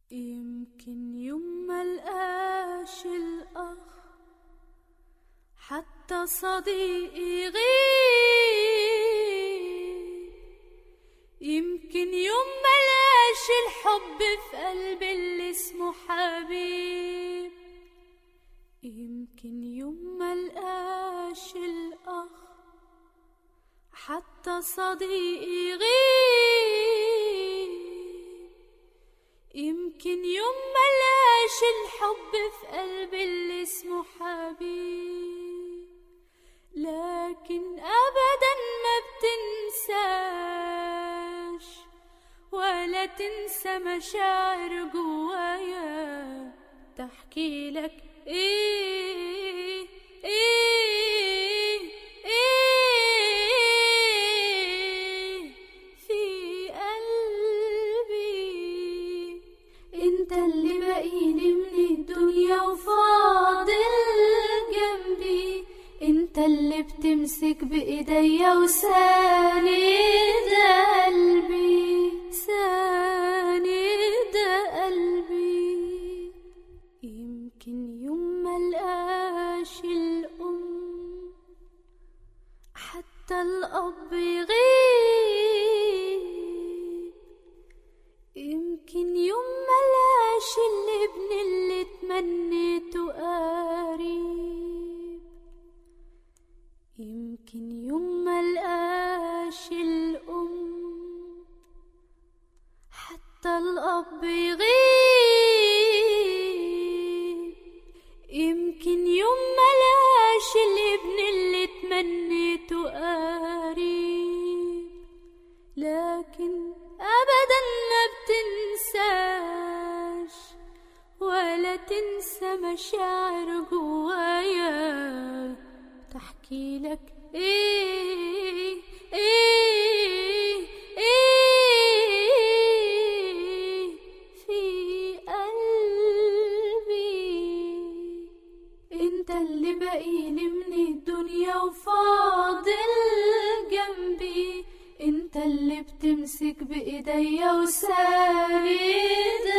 يمكن يوم ملقاش الأخ حتى صديقي غيب يمكن يوم ملقاش الحب في قلبي اللي اسمه حبيب يمكن يوم ملقاش الأخ حتى صديقي غيب يمكن يوم ملاش الحب في قلبي اللي اسمه حبيب لكن ابدا ما بتنساش ولا تنسى مشاعر جوايا تحكي لك ايه ايه ايه في قلبي انت اللي باقيلي من الدنيا وفاضل جنبي انت اللي بتمسك بايديا وساند قلبي ساند قلبي يمكن يوم ملقاش الام حتى الاب يغيب يمكن يوم ملاش الابن اللي تمنيته قريب يمكن يوم ملقاش الأم حتى الأب يغيب يمكن يوم ملاش الابن اللي تمنيته قريب لكن أبدا ما بتنساش ولا تنسى مشاعر جوايا تحكي لك ايه ايه ايه في قلبي انت اللي باقيلي من الدنيا وفاضل جنبي انت اللي بتمسك بايديا وساند